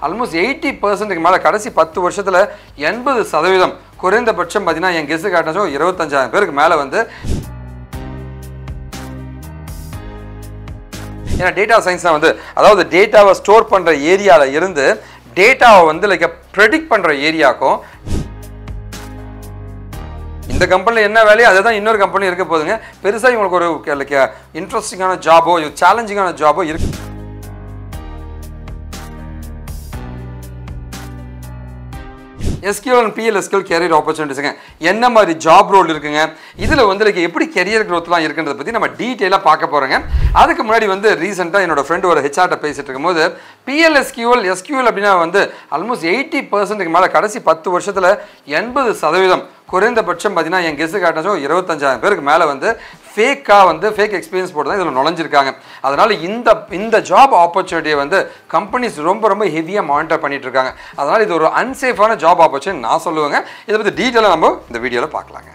almost eighty பர்சன்ட்டுக்கு மேலே கடைசி பத்து வருஷத்தில் எண்பது சதவீதம் குறைந்தபட்சம் பார்த்தீங்கன்னா என் கெஸ்ஸு காட்டினாச்சும் இருபத்தஞ்சாயிரம் பேருக்கு மேலே வந்து ஏன்னா டேட்டா சயின்ஸ் வந்து அதாவது டேட்டாவை ஸ்டோர் பண்ணுற ஏரியாவில் இருந்து டேட்டாவை வந்து லைக் ப்ரெடிக்ட் பண்ணுற ஏரியாக்கும் இந்த கம்பெனியில் என்ன வேலையோ அதை தான் இன்னொரு கம்பெனி இருக்க போதுங்க பெருசாக இவங்களுக்கு ஒரு லைக் இன்ட்ரெஸ்டிங்கான ஜாபோ சேலஞ்சிங்கான ஜாபோ இருக்கு எஸ்கியூஎல் அண்ட் பிஎல்எஸ்கியூஎல் கேரியர் ஆப்பர்ச்சுனிட்டிஸுங்க என்ன மாதிரி ஜாப் ரோல் இருக்குங்க இதில் வந்து like எப்படி கெரியர் க்ரோத்லாம் இருக்குன்றதை பற்றி நம்ம டீட்டெயிலாக பார்க்க போகிறோங்க அதுக்கு முன்னாடி வந்து ரீசெண்டாக என்னோட ஃப்ரெண்டு ஒரு ஹெச்ஆர்ட்ட பேசிட்டு இருக்கும்போது பிஎல்எஸ்கியூஎல் எஸ்கியூஎல் அப்படின்னா வந்து ஆல்மோஸ்ட் எயிட்டி பர்சன்ட்டுக்கு மேலே கடைசி பத்து வருஷத்தில் எண்பது சதவீதம் குறைந்தபட்சம் பார்த்தீங்கன்னா என் கெஸ்ஸு காட்டினாச்சும் இருபத்தஞ்சாயிரம் பேருக்கு மேலே வந்து ஃபேக்காக வந்து ஃபேக் எக்ஸ்பீரியன்ஸ் போட்டு தான் இதில் நுழைஞ்சிருக்காங்க அதனால் இந்த இந்த ஜாப் ஆப்பர்ச்சுனிட்டியை வந்து கம்பெனிஸ் ரொம்ப ரொம்ப ஹெவியாக மானிட்டர் பண்ணிட்டு இருக்காங்க அதனால் இது ஒரு அன்சேஃபான ஜாப் ஆப்பர்ச்சுனிட்டி நான் சொல்லுவேங்க இதை பற்றி டீட்டெயிலாக நம்ம இந்த வீடியோவில் பார்க்கலாங்க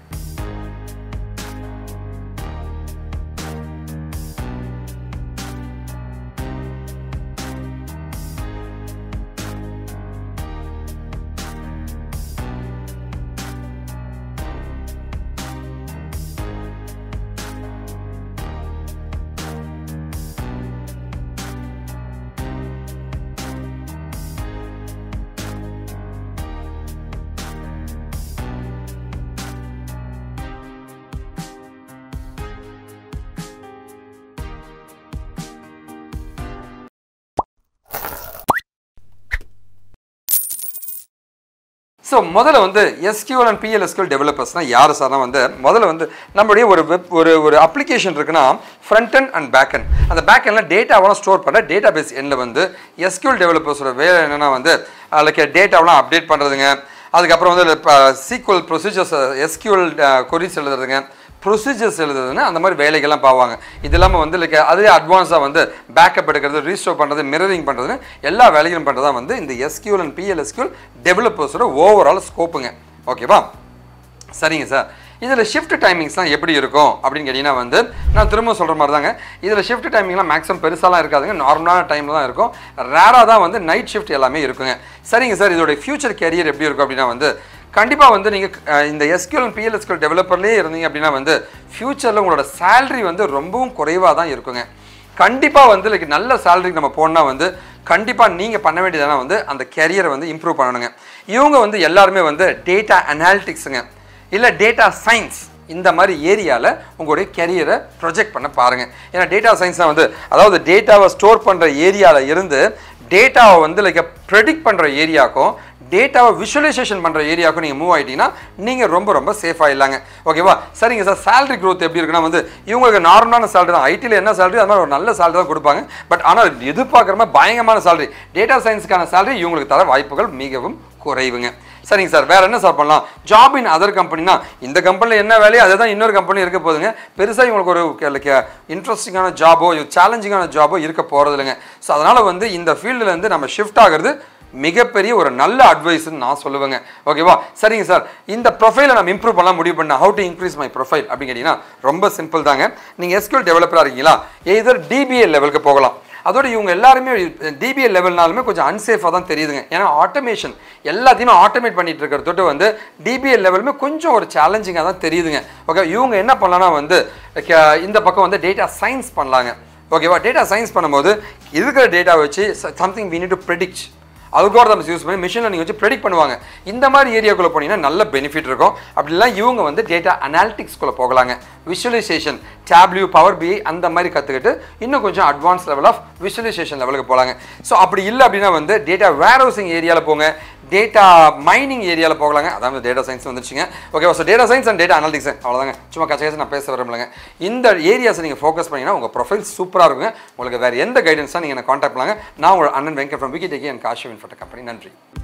ஸோ முதல்ல வந்து எஸ்கியூஎல் அண்ட் பிஎல்எஸ்கியூஎல் டெவலப்பர்ஸ்னால் யார் சார்னா வந்து முதல்ல வந்து நம்மளுடைய ஒரு வெப் ஒரு ஒரு அப்ளிகேஷன் இருக்குன்னா front and and back and அந்த பேக் எண்ட்ல டேட்டாவெல்லாம் ஸ்டோர் பண்ண டேட்டா பேஸ் எண்ணில் வந்து எஸ்கியூஎல் டெவலப்பர்ஸோட வேலை என்னென்னா வந்து லைக் டேட்டாவெல்லாம் அப்டேட் பண்ணுறதுங்க அதுக்கப்புறம் வந்து சீக்குவல் ப்ரொசீஜர்ஸ் எஸ்கியூஎல் கொரிஸ் எழுதுறதுங்க ப்ரொசீஜர்ஸ் எழுதுறதுன்னு அந்த மாதிரி வேலைகள்லாம் பாவாங்க இது இல்லாமல் வந்து லைக் அதுலேயே அட்வான்ஸாக வந்து பேக்கப் எடுக்கிறது ரீஸ்டோர் பண்ணுறது மிரரிங் பண்ணுறதுன்னு எல்லா வேலைகளும் பண்ணுறதா வந்து இந்த எஸ்கியூஎல் அண்ட் பிஎல்எஸ்கியூஎல் டெவலப்பர்ஸோட ஓவரால் ஸ்கோப்புங்க ஓகேவா சரிங்க சார் இதில் ஷிஃப்ட் டைமிங்ஸ்லாம் எப்படி இருக்கும் அப்படின்னு கேட்டிங்கன்னா வந்து நான் திரும்ப சொல்கிற மாதிரி தாங்க இதில் ஷிஃப்ட் டைமிங்லாம் மேக்ஸிமம் பெருசாலாம் இருக்காதுங்க நார்மலான டைமில் தான் இருக்கும் ரேராக தான் வந்து நைட் ஷிஃப்ட் எல்லாமே இருக்குங்க சரிங்க சார் இதோட ஃபியூச்சர் கேரியர் எப்படி இருக்கும் அப்படின்னா வந்து கண்டிப்பாக வந்து நீங்கள் இந்த எஸ்கியூஎல் அண்ட் பிஎல்எஸ்கியூஎல் டெவலப்பர்லேயே இருந்தீங்க அப்படின்னா வந்து ஃப்யூச்சரில் உங்களோட சேலரி வந்து ரொம்பவும் குறைவாக தான் இருக்குங்க கண்டிப்பாக வந்து லைக் நல்ல சேலரிக்கு நம்ம போனால் வந்து கண்டிப்பாக நீங்கள் பண்ண வேண்டியதான வந்து அந்த கெரியரை வந்து இம்ப்ரூவ் பண்ணணுங்க இவங்க வந்து எல்லாருமே வந்து டேட்டா அனாலிட்டிக்ஸுங்க இல்லை டேட்டா சயின்ஸ் இந்த மாதிரி ஏரியாவில் உங்களுடைய கெரியரை ப்ரொஜெக்ட் பண்ண பாருங்கள் ஏன்னா டேட்டா சயின்ஸ்னால் வந்து அதாவது டேட்டாவை ஸ்டோர் பண்ணுற ஏரியாவில் இருந்து டேட்டாவை வந்து லைக் ப்ரெடிக்ட் பண்ணுற ஏரியாக்கும் டேட்டாவை விஷுவலைசேஷன் பண்ணுற ஏரியாவுக்கும் நீங்கள் மூவ் ஆகிட்டீங்கன்னா நீங்கள் ரொம்ப ரொம்ப சேஃபாக இல்லாங்க ஓகேவா சரிங்க சார் சேலரி growth எப்படி இருக்குன்னா வந்து இவங்களுக்கு நார்மலான சேலரி தான் ஐடியில் என்ன சேலரி அது மாதிரி ஒரு நல்ல சேலரி தான் கொடுப்பாங்க பட் ஆனால் எதிர்பார்க்குற மாதிரி பயங்கரமான சேலரி டேட்டா சயின்ஸுக்கான சேலரி இவங்களுக்கு தர வாய்ப்புகள் மிகவும் குறைவுங்க சரிங்க சார் வேற என்ன சார் பண்ணலாம் ஜாப் இன் அதர் கம்பெனினா இந்த கம்பெனியில் என்ன வேலையோ அதை தான் இன்னொரு கம்பெனி இருக்க போதுங்க பெருசாக இவங்களுக்கு ஒரு லைக் இன்ட்ரெஸ்டிங்கான ஜாபோ சேலஞ்சிங்கான ஜாபோ இருக்க போகிறது இல்லைங்க ஸோ அதனால் வந்து இந்த ஃபீல்டுலேருந்து நம்ம ஷிஃப்ட் ஆகிறது மிகப்பெரிய ஒரு நல்ல அட்வைஸ்ன்னு நான் சொல்லுவேங்க ஓகேவா சரிங்க சார் இந்த ப்ரொஃபைலை நம்ம இம்ப்ரூவ் பண்ணலாம் முடிவு பண்ண how to increase my profile அப்படின்னு கேட்டிங்கன்னா ரொம்ப சிம்பிள் தாங்க நீங்கள் எஸ்கியூல் டெவலப்பராக இருக்கீங்களா எதர் டிபிஏ லெவலுக்கு போகலாம் அதோட இவங்க எல்லாருமே டிபிஏ லெவல்னாலுமே கொஞ்சம் அன்சேஃபாக தான் தெரியுதுங்க ஏன்னா ஆட்டோமேஷன் எல்லாத்தையுமே ஆட்டோமேட் பண்ணிட்டு இருக்கிற தொட்டு வந்து டிபிஏ லெவலுமே கொஞ்சம் ஒரு சேலஞ்சிங்காக தான் தெரியுதுங்க ஓகே இவங்க என்ன பண்ணலாம்னா வந்து like, அஹ், இந்த பக்கம் வந்து டேட்டா சயின்ஸ் பண்ணலாங்க ஓகேவா டேட்டா சயின்ஸ் பண்ணும்போது இருக்கிற டேட்டா வச்சு something we need to predict algorithms use பண்ணி மிஷின் லேர்னிங் வச்சு ப்ரெடிக்ட் பண்ணுவாங்க இந்த மாதிரி ஏரியாக்குள்ளே போனீங்கன்னா நல்ல பெனிஃபிட் இருக்கும் அப்படிலாம் இவங்க வந்து டேட்டா அனாலிட்டிக்ஸ்குள்ளே போகலாங்க விஷுவலைசேஷன் டேப்லியூ பவர் பி அந்த மாதிரி கற்றுக்கிட்டு இன்னும் கொஞ்சம் அட்வான்ஸ் லெவல் ஆஃப் விஷுவலைசேஷன் லெவலுக்கு போகலாங்க ஸோ அப்படி இல்லை அப்படின்னா வந்து டேட்டா வேர் ஹவுசிங் ஏரியாவில் போங்க டேட்டா மைனிங் ஏரியாவில் போகலாங்க அதாவது டேட்டா சயின்ஸ் வந்துருச்சுங்க okay so data science and data analytics அவ்வளோதாங்க சும்மா கச்ச கச்ச நான் பேச விரும்பலங்க இந்த ஏரியாஸை நீங்கள் ஃபோக்கஸ் பண்ணிங்கன்னா உங்கள் ப்ரொஃபைல் சூப்பராக இருக்குங்க உங்களுக்கு வேறு எந்த கைடன்ஸாக நீங்கள் என்ன காண்டாக்ட் பண்ணலாங்க நான் உங்கள் அண்ணன் Venkat from Vicky Techie and Kashiv infotech company நன்றி